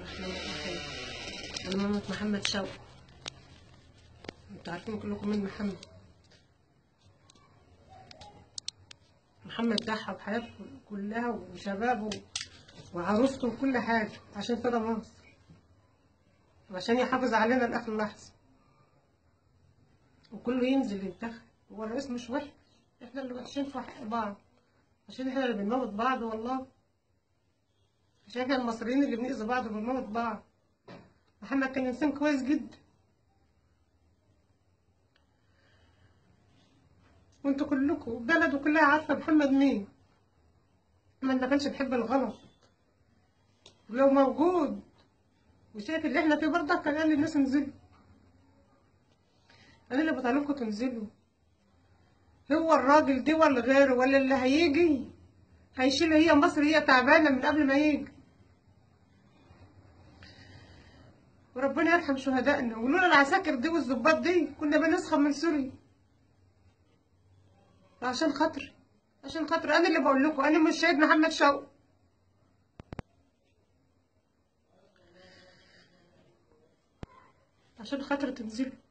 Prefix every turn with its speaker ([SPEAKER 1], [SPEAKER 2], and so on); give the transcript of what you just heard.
[SPEAKER 1] الرحمن الرحيم أنا مامة محمد شوقي انتوا عارفين كلكم مين محمد محمد ضحى بحياته كلها وشبابه وعروسته وكل حاجة عشان كده مصر وعشان يحافظ علينا لآخر لحظة وكله ينزل ينتخب هو الرئيس مش وحش احنا اللي وحشين في حق بعض عشان احنا اللي بنموت بعض والله عشان احنا المصريين اللي بنأذي بعض وبنموت بعض محمد كان انسان كويس جدا وانتوا كلكم بلده كلها عارفه محمد مين محمد ما كانش بيحب الغلط ولو موجود وشايف اللي احنا فيه برضه كان قال للناس انزلوا انا اللي بطالبكم تنزلوا هو الراجل ده ولا غيره ولا اللي هيجي هيشيل هي مصر هي تعبانه من قبل ما يجي وربنا يرحم شهدائنا ولولا العساكر دي والظباط دي كنا بنسخن من سوريا عشان خاطري عشان خاطري انا اللي بقول لكم انا مش شهيد محمد شوقي عشان خاطر تنزلوا